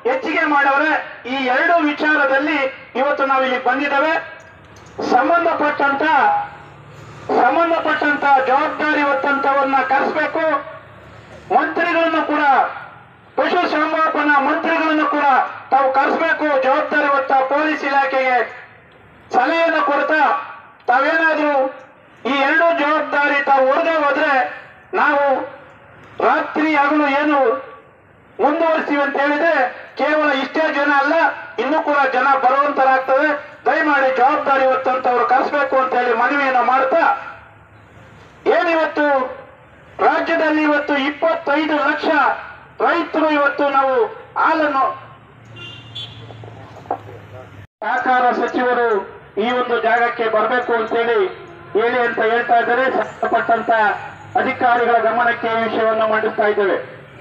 ಹೆಚ್ಚಿಗೆ ಮಾಡವ್ರೆ ಈ ಎರಡು ವಿಚಾರದಲ್ಲಿ ಇವತ್ತು ನಾವು ಇಲ್ಲಿ ಬಂದಿದ್ದೇವೆ ಸಂಬಂಧಪಟ್ಟಂತ ಸಂಬಂಧಪಟ್ಟಂತ ಜವಾಬ್ದಾರಿ ಹೊತ್ತಂತವನ್ನ ಕರೆಸಬೇಕು ಮಂತ್ರಿಗಳನ್ನು ಕೂಡ ಪಶು ಸಂಗೋಪನಾ ಮಂತ್ರಿಗಳನ್ನು ಕೂಡ ತಾವು ಕರೆಸಬೇಕು ಜವಾಬ್ದಾರಿ ಹೊತ್ತ ಪೊಲೀಸ್ ಇಲಾಖೆಗೆ ಸಲಹೆಯನ್ನು ಕೊಡ್ತಾ ತಾವೇನಾದ್ರೂ ಈ ಎರಡು ಜವಾಬ್ದಾರಿ ತಾವು ಹೊರಗೆ ಹೋದ್ರೆ ನಾವು ರಾತ್ರಿ ಹಗಲು ಏನು ಮುಂದುವರಿಸ್ತೀವಿ ಅಂತ ಹೇಳಿದ್ರೆ ಕೇವಲ ಇಷ್ಟೇ ಜನ ಅಲ್ಲ ಇನ್ನೂ ಕೂಡ ಜನ ಬರುವಂತರಾಗ್ತದೆ ದಯಮಾಡಿ ಜವಾಬ್ದಾರಿ ಹೊತ್ತಂತವ್ರು ಕರೆಸಬೇಕು ಅಂತ ಹೇಳಿ ಮನವಿಯನ್ನು ಮಾಡ್ತಾ ಏನಿವತ್ತು ರಾಜ್ಯದಲ್ಲಿ ಇವತ್ತು ಇಪ್ಪತ್ತೈದು ಲಕ್ಷ ರೈತರು ಇವತ್ತು ನಾವು ಹಾಲನ್ನು ಸಹಕಾರ ಸಚಿವರು ಈ ಒಂದು ಜಾಗಕ್ಕೆ ಬರಬೇಕು ಅಂತೇಳಿ ಹೇಳಿ ಅಂತ ಹೇಳ್ತಾ ಇದ್ದಾರೆ ಸಂಬಂಧಪಟ್ಟಂತ ಅಧಿಕಾರಿಗಳ ಗಮನಕ್ಕೆ ಈ ವಿಷಯವನ್ನು ಮಂಡಿಸ್ತಾ ಇದ್ದೇವೆ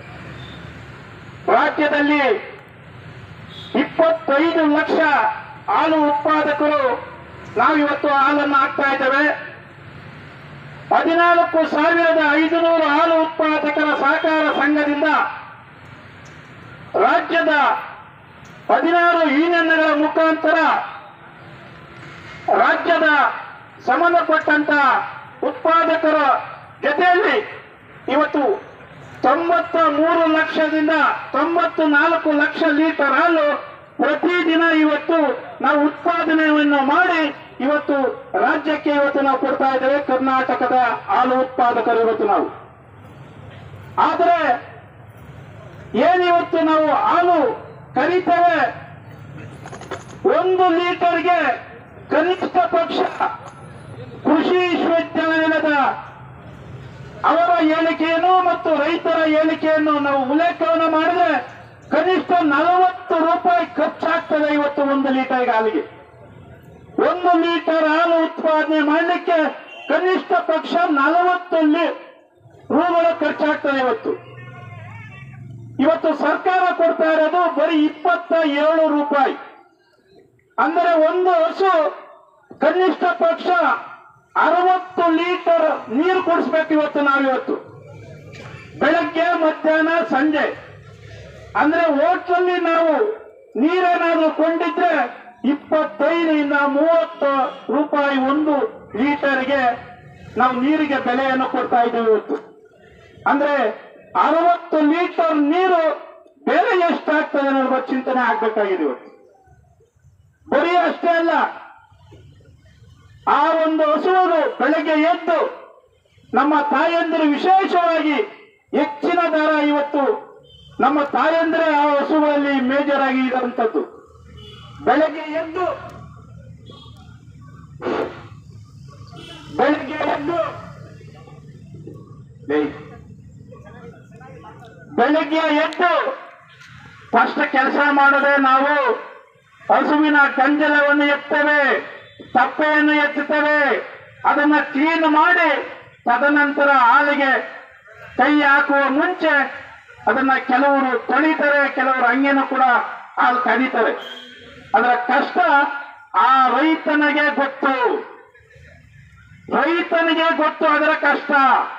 ರಾಜ್ಯದಲ್ಲಿ ಇಪ್ಪತ್ತೈದು ಲಕ್ಷ ಹಾಲು ಉತ್ಪಾದಕರು ನಾವಿವತ್ತು ಹಾಲನ್ನು ಹಾಕ್ತಾ ಇದ್ದೇವೆ ಹದಿನಾಲ್ಕು ಸಾವಿರದ ಐದುನೂರು ಹಾಲು ಉತ್ಪಾದಕರ ಸಹಕಾರ ಸಂಘದಿಂದ ರಾಜ್ಯದ ಹದಿನಾರು ಯೂನಿಯನ್ಗಳ ಮುಖಾಂತರ ರಾಜ್ಯದ ಸಂಬಂಧಪಟ್ಟಂತ ಉತ್ಪಾದಕರ ಜೊತೆಯಲ್ಲಿ ಇವತ್ತು ತೊಂಬತ್ತ ಮೂರು ಲಕ್ಷದಿಂದ ತೊಂಬತ್ತು ನಾಲ್ಕು ಲಕ್ಷ ಲೀಟರ್ ಹಾಲು ಪ್ರತಿದಿನ ಇವತ್ತು ನಾವು ಉತ್ಪಾದನೆಯನ್ನು ಮಾಡಿ ಇವತ್ತು ರಾಜ್ಯಕ್ಕೆ ಇವತ್ತು ನಾವು ಕೊಡ್ತಾ ಇದ್ದೇವೆ ಕರ್ನಾಟಕದ ಹಾಲು ಉತ್ಪಾದಕರು ಇವತ್ತು ನಾವು ಆದರೆ ಏನಿವತ್ತು ನಾವು ಹಾಲು ಕರೀತೇವೆ ಒಂದು ಲೀಟರ್ಗೆ ಕನಿಷ್ಠ ಪಕ್ಷ ಕೃಷಿ ವಿಶ್ವವಿದ್ಯಾಲಯದ ಅವರ ಹೇಳಿಕೆಯನ್ನು ಮತ್ತು ರೈತರ ಹೇಳಿಕೆಯನ್ನು ನಾವು ಉಲ್ಲೇಖವನ್ನು ಮಾಡಿದ್ರೆ ಕನಿಷ್ಠ ನಲವತ್ತು ರೂಪಾಯಿ ಖರ್ಚಾಗ್ತದೆ ಇವತ್ತು ಒಂದು ಲೀಟರ್ ಹಾಲಿಗೆ ಒಂದು ಲೀಟರ್ ಹಾಲು ಉತ್ಪಾದನೆ ಮಾಡಲಿಕ್ಕೆ ಕನಿಷ್ಠ ಪಕ್ಷ ನಲವತ್ತು ಲೀ- ರೂಗಳು ಖರ್ಚಾಗ್ತದೆ ಇವತ್ತು ಇವತ್ತು ಸರ್ಕಾರ ಕೊಡ್ತಾ ಇರೋದು ಬರೀ ಇಪ್ಪತ್ತ ಏಳು ರೂಪಾಯಿ ಅಂದರೆ ಒಂದು ಹಸು ಕನಿಷ್ಠ ಪಕ್ಷ ಅರವತ್ತು ಲೀಟರ್ ನೀರು ಕುಡಿಸ್ಬೇಕು ಇವತ್ತು ನಾವಿವತ್ತು ಬೆಳಗ್ಗೆ ಮಧ್ಯಾಹ್ನ ಸಂಜೆ ಅಂದ್ರೆ ಹೋಟ್ಲಲ್ಲಿ ನಾವು ನೀರೇನಾದ್ರೂ ಕೊಂಡಿದ್ರೆ ಇಪ್ಪತ್ತೈದರಿಂದ ಮೂವತ್ತು ರೂಪಾಯಿ ಒಂದು ಲೀಟರ್ಗೆ ನಾವು ನೀರಿಗೆ ಬೆಲೆಯನ್ನು ಕೊಡ್ತಾ ಇದ್ದೇವೆ ಇವತ್ತು ಅಂದ್ರೆ ಅರವತ್ತು ಲೀಟರ್ ನೀರು ಬೆಲೆ ಎಷ್ಟಾಗ್ತದೆ ಅನ್ನೋದ್ರ ಬಗ್ಗೆ ಚಿಂತನೆ ಆಗ್ಬೇಕಾಗಿದೆ ಇವತ್ತು ಬರೀ ಅಷ್ಟೇ ಅಲ್ಲ ಆ ಒಂದು ಹಸುವನ್ನು ಬೆಳಗ್ಗೆ ಎದ್ದು ನಮ್ಮ ತಾಯಂದಿರು ವಿಶೇಷವಾಗಿ ಹೆಚ್ಚಿನ ದರ ಇವತ್ತು ನಮ್ಮ ತಾಯಂದಿರೇ ಆ ಹಸುಗಳಲ್ಲಿ ಮೇಜರ್ ಆಗಿ ಇರುವಂತದ್ದು ಬೆಳಗ್ಗೆ ಎದ್ದು ಬೆಳಗ್ಗೆ ಎದ್ದು ಲೇ. ಬೆಳಗ್ಗೆ ಎದ್ದು ಫಸ್ಟ್ ಕೆಲಸ ಮಾಡದೆ ನಾವು ಹಸುವಿನ ಗಂಜಲವನ್ನು ಎತ್ತೇವೆ ತಪ್ಪೆಯನ್ನು ಎತ್ತುತ್ತೇವೆ ಅದನ್ನ ಕ್ಲೀನ್ ಮಾಡಿ ತದನಂತರ ಹಾಲಿಗೆ ಕೈ ಹಾಕುವ ಮುಂಚೆ ಅದನ್ನ ಕೆಲವರು ತೊಳಿತಾರೆ ಕೆಲವರು ಹಂಗೇನು ಕೂಡ ಹಾಲು ಕಡಿತಾರೆ ಅದರ ಕಷ್ಟ ಆ ರೈತನಿಗೆ ಗೊತ್ತು ರೈತನಿಗೆ ಗೊತ್ತು ಅದರ ಕಷ್ಟ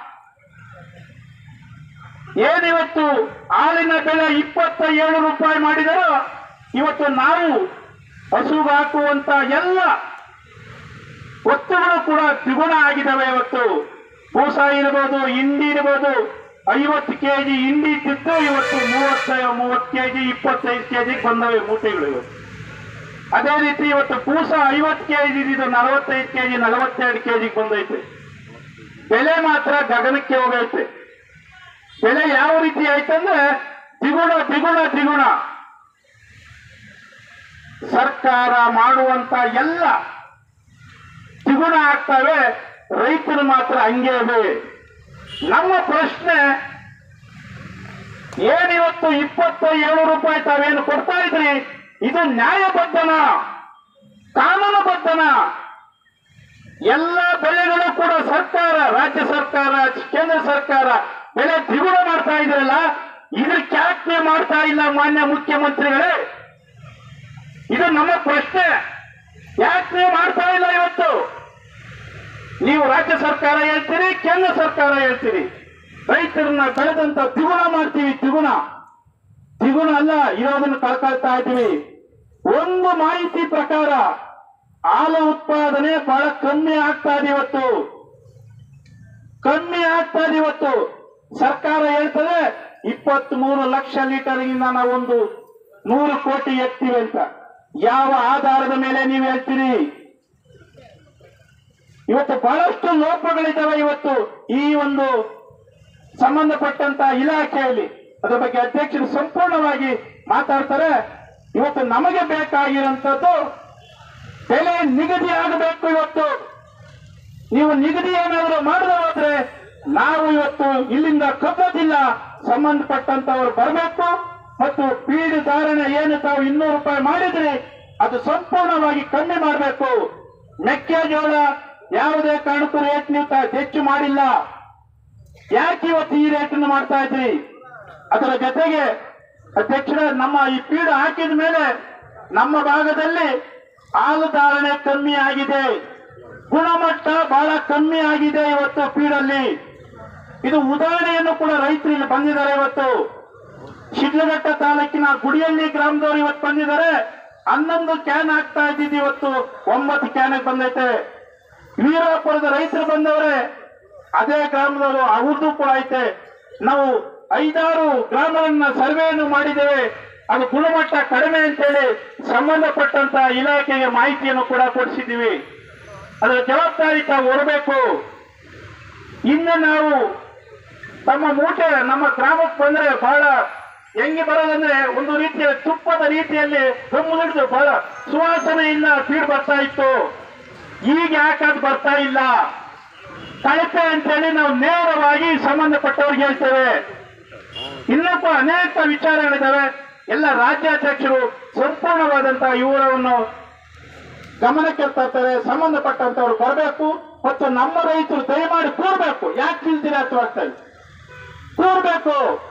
ಏನಿವತ್ತು ಹಾಲಿನ ಬೆಲೆ ಇಪ್ಪತ್ತ ಏಳು ರೂಪಾಯಿ ಮಾಡಿದರೋ ಇವತ್ತು ನಾವು ಹಸುಗೆ ಹಾಕುವಂತ ಎಲ್ಲ ಒತ್ತುಗಳು ಕೂಡ ದ್ವಿಗುಣ ಆಗಿದ್ದಾವೆ ಇವತ್ತು ಪೂಸ ಇರ್ಬೋದು ಹಿಂಡಿ ಇರ್ಬೋದು ಐವತ್ತು ಕೆಜಿ ಹಿಂಡಿ ಇದ್ದಿದ್ದು ಇವತ್ತು ಮೂವತ್ತ ಮೂವತ್ತು ಕೆಜಿ ಇಪ್ಪತ್ತೈದು ಕೆಜಿ ಬಂದವೆ ಮೂಟೆಗಳು ಇವತ್ತು ಅದೇ ರೀತಿ ಇವತ್ತು ಪೂಸ ಐವತ್ತು ಕೆಜಿ ಇದು ನಲವತ್ತೈದು ಕೆಜಿ ನಲವತ್ತೆರಡು ಕೆಜಿ ಬಂದೈತೆ ಬೆಲೆ ಮಾತ್ರ ಗಗನಕ್ಕೆ ಹೋಗೈತೆ ಬೆಲೆ ಯಾವ ರೀತಿ ಆಯ್ತಂದ್ರೆ ದ್ವಿಗುಣ ದ್ವಿಗುಣ ದ್ವಿಗುಣ ಸರ್ಕಾರ ಮಾಡುವಂತ ಎಲ್ಲ ದ್ವಿಗುಣ ಆಗ್ತವೆ ರೈತರು ಮಾತ್ರ ಹಂಗೆ ಇದೆ ನಮ್ಮ ಪ್ರಶ್ನೆ ಏನಿವತ್ತು ಇಪ್ಪತ್ತ ಏಳು ರೂಪಾಯಿ ತಾವೇನು ಕೊಡ್ತಾ ಇದ್ರಿ ಇದು ನ್ಯಾಯಬದ್ಧನ ಕಾನೂನುಬದ್ಧನ ಎಲ್ಲ ಬೆಳೆಗಳು ಕೂಡ ಸರ್ಕಾರ ರಾಜ್ಯ ಸರ್ಕಾರ ಕೇಂದ್ರ ಸರ್ಕಾರ ಬೆಲೆ ದ್ವಿಗುಣ ಮಾಡ್ತಾ ಇದ್ರಲ್ಲ ಇದಕ್ಕೆ ಯಾಕೆ ಮಾಡ್ತಾ ಇಲ್ಲ ಮಾನ್ಯ ಮುಖ್ಯಮಂತ್ರಿಗಳೇ ಇದು ನಮ್ಮ ಪ್ರಶ್ನೆ ಯಾಕೆ ನೀವು ಮಾಡ್ತಾ ಇಲ್ಲ ಇವತ್ತು ನೀವು ರಾಜ್ಯ ಸರ್ಕಾರ ಹೇಳ್ತೀರಿ ಕೇಂದ್ರ ಸರ್ಕಾರ ಹೇಳ್ತೀರಿ ರೈತರನ್ನ ಬೆಳೆದಂತ ದ್ವಿಗುಣ ಮಾಡ್ತೀವಿ ದ್ವಿಗುಣ ದ್ವಿಗುಣ ಅಲ್ಲ ಇರೋದನ್ನು ಕಳ್ಕೊಳ್ತಾ ಇದ್ದೀವಿ ಒಂದು ಮಾಹಿತಿ ಪ್ರಕಾರ ಹಾಲು ಉತ್ಪಾದನೆ ಬಹಳ ಕಮ್ಮಿ ಆಗ್ತಾ ಇದೆ ಇವತ್ತು ಕಮ್ಮಿ ಆಗ್ತಾ ಇದೆ ಇವತ್ತು ಸರ್ಕಾರ ಹೇಳ್ತದೆ ಇಪ್ಪತ್ತ್ ಮೂರು ಲಕ್ಷ ಲೀಟರ್ಗಿಂದ ನಾವೊಂದು ನೂರು ಕೋಟಿ ಎತ್ತೀವಿ ಅಂತ ಯಾವ ಆಧಾರದ ಮೇಲೆ ನೀವು ಹೇಳ್ತೀರಿ ಇವತ್ತು ಬಹಳಷ್ಟು ಲೋಪಗಳಿದ್ದಾವೆ ಇವತ್ತು ಈ ಒಂದು ಸಂಬಂಧಪಟ್ಟಂತ ಇಲಾಖೆಯಲ್ಲಿ ಅದರ ಬಗ್ಗೆ ಅಧ್ಯಕ್ಷರು ಸಂಪೂರ್ಣವಾಗಿ ಮಾತಾಡ್ತಾರೆ ಇವತ್ತು ನಮಗೆ ಬೇಕಾಗಿರುವಂತದ್ದು ಬೆಲೆ ನಿಗದಿ ಆಗಬೇಕು ಇವತ್ತು ನೀವು ನಿಗದಿ ಏನಾದರೂ ಮಾಡದೆ ಹೋದ್ರೆ ನಾವು ಇವತ್ತು ಇಲ್ಲಿಂದ ಕಪ್ಪೋದಿಲ್ಲ ಸಂಬಂಧಪಟ್ಟಂತವರು ಬರಬೇಕು ಮತ್ತು ಪೀಡು ಧಾರಣೆ ಏನು ತಾವು ಇನ್ನೂರು ರೂಪಾಯಿ ಮಾಡಿದ್ರಿ ಅದು ಸಂಪೂರ್ಣವಾಗಿ ಕಮ್ಮಿ ಮಾಡಬೇಕು ಮೆಕ್ಕೆಜೋಳ ಯಾವುದೇ ಕಾರಣಕ್ಕೂ ರೇಟ್ ನೀವು ತ- ಹೆಚ್ಚು ಮಾಡಿಲ್ಲ ಯಾಕೆ ಇವತ್ತು ಈ ರೇಟನ್ನು ಮಾಡ್ತಾ ಇದ್ರಿ ಅದರ ಜೊತೆಗೆ ಅಧ್ಯಕ್ಷರ ನಮ್ಮ ಈ ಪೀಡು ಹಾಕಿದ ಮೇಲೆ ನಮ್ಮ ಭಾಗದಲ್ಲಿ ಹಾಲು ಧಾರಣೆ ಕಮ್ಮಿ ಆಗಿದೆ ಗುಣಮಟ್ಟ ಬಹಳ ಕಮ್ಮಿ ಆಗಿದೆ ಇವತ್ತು ಪೀಡಲ್ಲಿ ಇದು ಉದಾಹರಣೆಯನ್ನು ಕೂಡ ರೈತರು ಇಲ್ಲಿ ಬಂದಿದ್ದಾರೆ ಇವತ್ತು ಶಿಡ್ಲಘಟ್ಟ ತಾಲೂಕಿನ ಗುಡಿಯಲ್ಲಿ ಗ್ರಾಮದವರು ಇವತ್ತು ಬಂದಿದ್ದಾರೆ ಹನ್ನೊಂದು ಕ್ಯಾನ್ ಹಾಕ್ತಾ ಇದ್ದಿದ್ದು ಇವತ್ತು ಒಂಬತ್ತು ಕ್ಯಾನ್ ಬಂದೈತೆ ವೀರಾಪುರದ ರೈತರು ಬಂದವರೇ ಅದೇ ಗ್ರಾಮದವರು ಅವ್ರದ್ದು ಕೂಡ ಐತೆ ನಾವು ಐದಾರು ಗ್ರಾಮಗಳನ್ನ ಸರ್ವೆಯನ್ನು ಮಾಡಿದ್ದೇವೆ ಅದು ಗುಣಮಟ್ಟ ಕಡಿಮೆ ಅಂತೇಳಿ ಸಂಬಂಧಪಟ್ಟಂತ ಇಲಾಖೆಗೆ ಮಾಹಿತಿಯನ್ನು ಕೂಡ ಕೊಡಿಸಿದ್ದೀವಿ ಅದರ ಜವಾಬ್ದಾರಿ ತಾವು ಹೊರಬೇಕು ಇನ್ನು ನಾವು ತಮ್ಮ ಮೂಟೆ ನಮ್ಮ ಗ್ರಾಮಕ್ಕೆ ಬಂದ್ರೆ ಬಹಳ ಹೆಂಗೆ ಬರೋದಂದ್ರೆ ಒಂದು ರೀತಿಯ ತುಪ್ಪದ ರೀತಿಯಲ್ಲಿ ಹಿಡಿದು ಬಹಳ ಸುವಾಸನೆಯಿಂದ ಫೀಡ್ ಬರ್ತಾ ಇತ್ತು ಈಗ ಯಾಕೆ ಅದು ಬರ್ತಾ ಇಲ್ಲ ಕಳಪೆ ಅಂತೇಳಿ ನಾವು ನೇರವಾಗಿ ಸಂಬಂಧಪಟ್ಟವ್ರಿಗೆ ಹೇಳ್ತೇವೆ ಇನ್ನೂ ಕೂಡ ಅನೇಕ ವಿಚಾರಗಳಿದ್ದಾವೆ ಎಲ್ಲ ರಾಜ್ಯಾಧ್ಯಕ್ಷರು ಸಂಪೂರ್ಣವಾದಂತಹ ವಿವರವನ್ನು ಗಮನಕ್ಕೆ ತರ್ತಾರೆ ಸಂಬಂಧಪಟ್ಟಂತವ್ರು ಬರಬೇಕು ಮತ್ತು ನಮ್ಮ ರೈತರು ದಯಮಾಡಿ ಕೂರ್ಬೇಕು ಯಾಕೆ ನಿಲ್ತೀರಾ ಅರ್ಥವಾಗ್ತಾ ಇಲ್ಲ ಕೂರ್ಬೇಕು